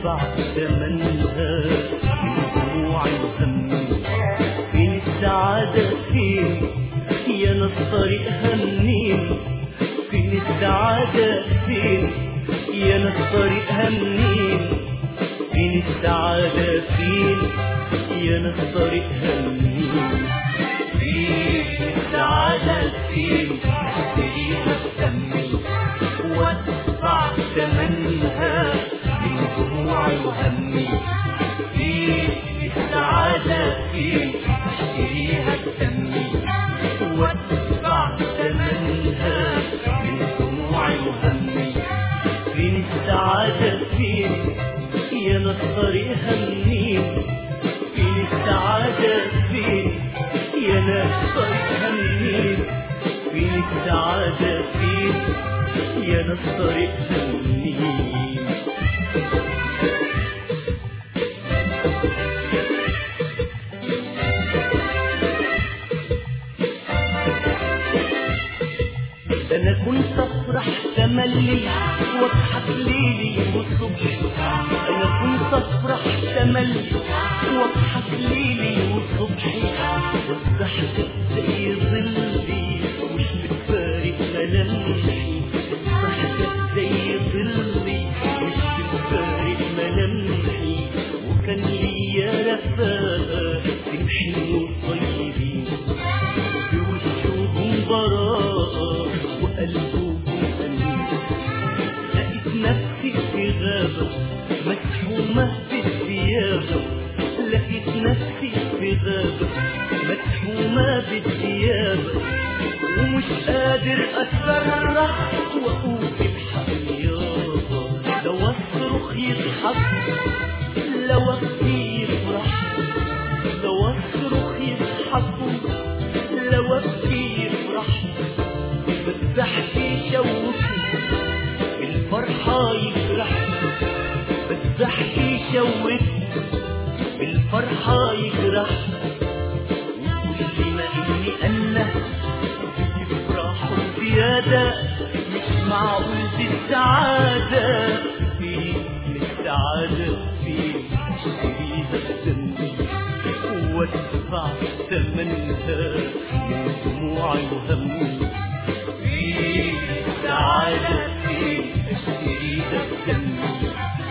وادفع ثمنها من دموعي وهمي فين السعادة فين يا ناس طريقها منين فين السعادة فين يا ناس طريقها منين فين السعادة فين يا ناس طريقها منين فين السعادة فين اشتريها بثمن وادفع ثمنها من دموعي وهمي فين السعادة فين اشتريها بثمن وادفع ثمنها من دموعي وهمي فين السعادة فين يا ناس طريقها منين فين السعادة فين يا ناس طريقها منين فين السعادة فين يا ناس طريقها منين انا كنت افرح تملي واضحك ليلي والصبح انا كنت افرح تملي واضحك ليلي والصبح والضحك زي ظلي مش بتفارق ملامحي الضحكة زي ظلي مش بتفارق ملامحي وكان ليا رفاقة تمشي طيبين بوشوهم براءة وقلبهم أمين لقيت نفسي في غابة مسحومة بالثيابة لقيت نفسي في غابة مسحومة بالثيابة ومش قادر أتصرح وأقول بحق يابا لو أصرخ يضحك لو أبكي يفرح لو أصرخ يضحكوا لو أبكي يفرح بالضحك يشوفني بالفرحة يجرح بالضحك يشوفني بالفرحة يجرح وكل ما إني أنا بيفرحوا زيادة مش معقول دي السعادة فين السعادة فين اشتريها بدمي وادفع ثمنها من دموعي وهمي فين السعادة فين اشتريها بدمي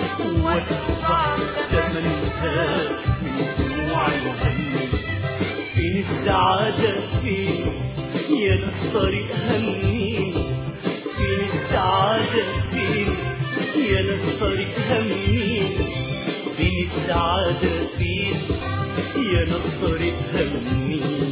وادفع ثمنها من دموعي وهمي فين السعادة فين يا ناس طريقها منين فين السعادة فين يا ناس طريقها منين فين السعادة فين يا ناس طريقها منين